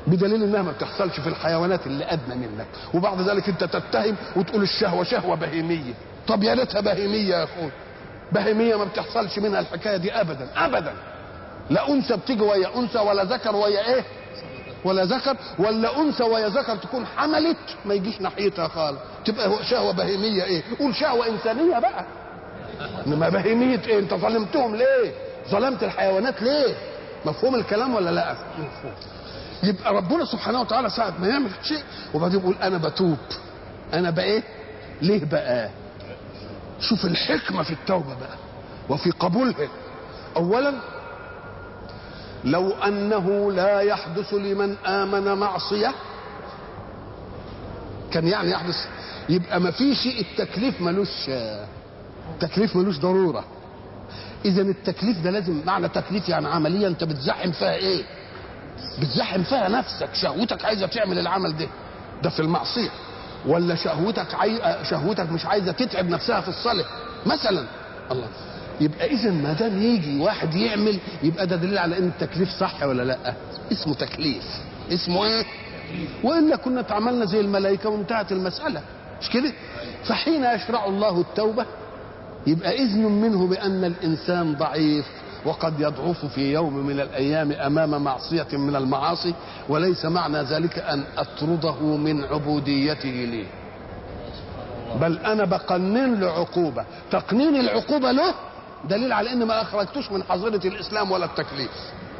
بدليل انها ما بتحصلش في الحيوانات اللي ادنى منك وبعد ذلك انت تتهم وتقول الشهوه شهوه بهيميه طب يا ريتها بهيميه يا اخوي بهيميه ما بتحصلش منها الحكايه دي ابدا ابدا لا انثى بتيجي ويا انثى ولا ذكر ويا ايه ولا ذكر ولا انثى ويا ذكر تكون حملت ما يجيش ناحيتها خالص تبقى شهوه بهيميه ايه قول شهوه انسانيه بقى انما بهيميه ايه انت ظلمتهم ليه ظلمت الحيوانات ليه مفهوم الكلام ولا لا مفهوم يبقى ربنا سبحانه وتعالى ساعة ما يعمل شيء وبعدين يقول أنا بتوب أنا بقى إيه؟ ليه بقى؟ شوف الحكمة في التوبة بقى وفي قبولها أولا لو أنه لا يحدث لمن آمن معصية كان يعني يحدث يبقى ما فيش التكليف ملوش التكليف ملوش ضرورة إذا التكليف ده لازم معنى تكليف يعني عملية أنت بتزحم فيها إيه؟ بتزحم فيها نفسك شهوتك عايزه تعمل العمل ده ده في المعصيه ولا شهوتك عاي... شهوتك مش عايزه تتعب نفسها في الصلاه مثلا الله يبقى اذا ما دام يجي واحد يعمل يبقى ده دليل على ان التكليف صح ولا لا اسمه تكليف اسمه ايه والا كنا اتعاملنا زي الملائكه وانتهت المساله مش كده فحين يشرع الله التوبه يبقى اذن منه بان الانسان ضعيف وقد يضعف في يوم من الايام امام معصيه من المعاصي وليس معنى ذلك ان اطرده من عبوديته لي بل انا بقنن له عقوبه تقنين العقوبه له دليل على ان ما اخرجتوش من حظيره الاسلام ولا التكليف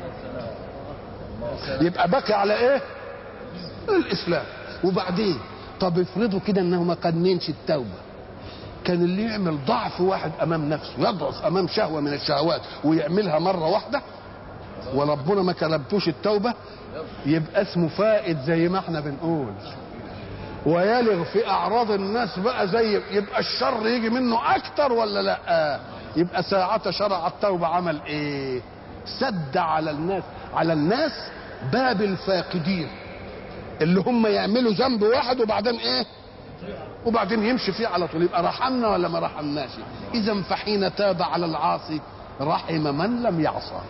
يبقى بقي على ايه الاسلام وبعدين طب افرضوا كده انه ما قننش التوبه كان اللي يعمل ضعف واحد امام نفسه يضعف امام شهوه من الشهوات ويعملها مره واحده وربنا ما كلمتوش التوبه يبقى اسمه فائد زي ما احنا بنقول ويلغ في اعراض الناس بقى زي يبقى الشر يجي منه اكتر ولا لا يبقى ساعة شرع التوبة عمل ايه سد على الناس على الناس باب الفاقدين اللي هم يعملوا ذنب واحد وبعدين ايه وبعدين يمشي فيه على طول يبقى رحمنا ولا ما رحمناش اذا فحين تاب على العاصي رحم من لم يعصى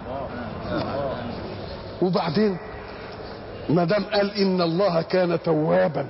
وبعدين ما دام قال ان الله كان توابا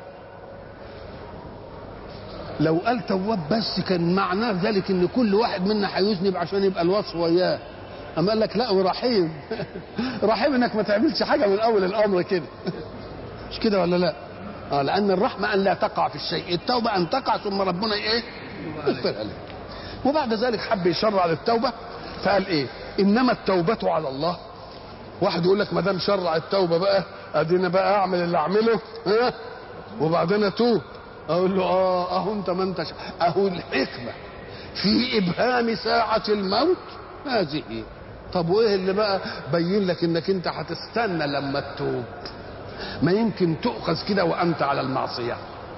لو قال تواب بس كان معناه ذلك ان كل واحد منا هيذنب عشان يبقى الوصف وياه اما قال لك لا ورحيم رحيم انك ما تعملش حاجه من اول الامر كده مش كده ولا لا اه لان الرحمه ان لا تقع في الشيء التوبه ان تقع ثم ربنا ايه يغفر عليك وبعد ذلك حب يشرع للتوبه فقال ايه انما التوبه على الله واحد يقول لك ما دام شرع التوبه بقى ادينا بقى اعمل اللي اعمله ها وبعدين اتوب اقول له اه اهو انت ما انتش اهو الحكمه في ابهام ساعه الموت هذه طب وايه اللي بقى بين لك انك انت هتستنى لما تتوب ما يمكن تؤخذ كده وانت على المعصيه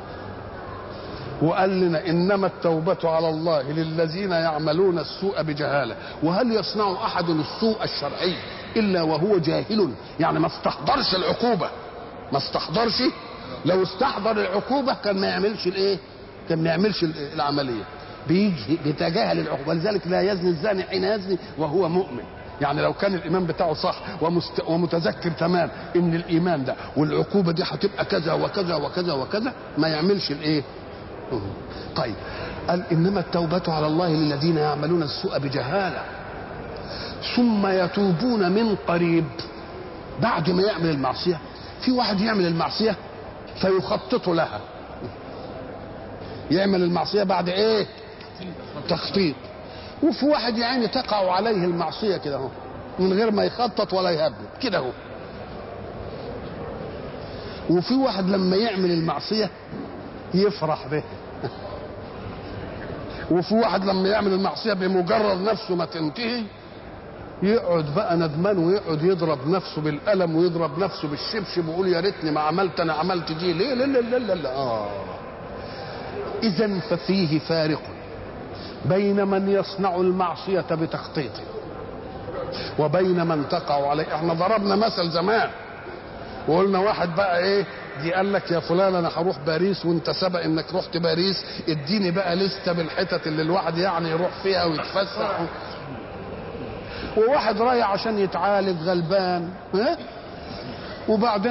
وقال لنا انما التوبه على الله للذين يعملون السوء بجهاله وهل يصنع احد السوء الشرعي الا وهو جاهل يعني ما استحضرش العقوبه ما استحضرش لو استحضر العقوبه كان ما يعملش الايه كان ما يعملش العمليه بيجي بيتجاهل العقوبه لذلك لا يزني الزاني حين يزني وهو مؤمن يعني لو كان الايمان بتاعه صح ومست... ومتذكر تمام ان الايمان ده والعقوبه دي هتبقى كذا وكذا وكذا وكذا ما يعملش الايه طيب قال انما التوبه على الله للذين يعملون السوء بجهاله ثم يتوبون من قريب بعد ما يعمل المعصيه في واحد يعمل المعصيه فيخطط لها يعمل المعصيه بعد ايه تخطيط وفي واحد يا عيني تقع عليه المعصيه كده اهو من غير ما يخطط ولا يهبب كده اهو وفي واحد لما يعمل المعصيه يفرح به وفي واحد لما يعمل المعصيه بمجرد نفسه ما تنتهي يقعد بقى ندمان ويقعد يضرب نفسه بالقلم ويضرب نفسه بالشبشب ويقول يا ريتني ما عملت انا عملت دي ليه لا لا لا لا, لا. اه اذا ففيه فارق بين من يصنع المعصيه بتخطيط وبين من تقع عليه احنا ضربنا مثل زمان وقلنا واحد بقى ايه دي قال لك يا فلان انا هروح باريس وانت سبق انك رحت باريس اديني بقى لسته بالحتت اللي الواحد يعني يروح فيها ويتفسح وواحد رايح عشان يتعالج غلبان ها وبعدين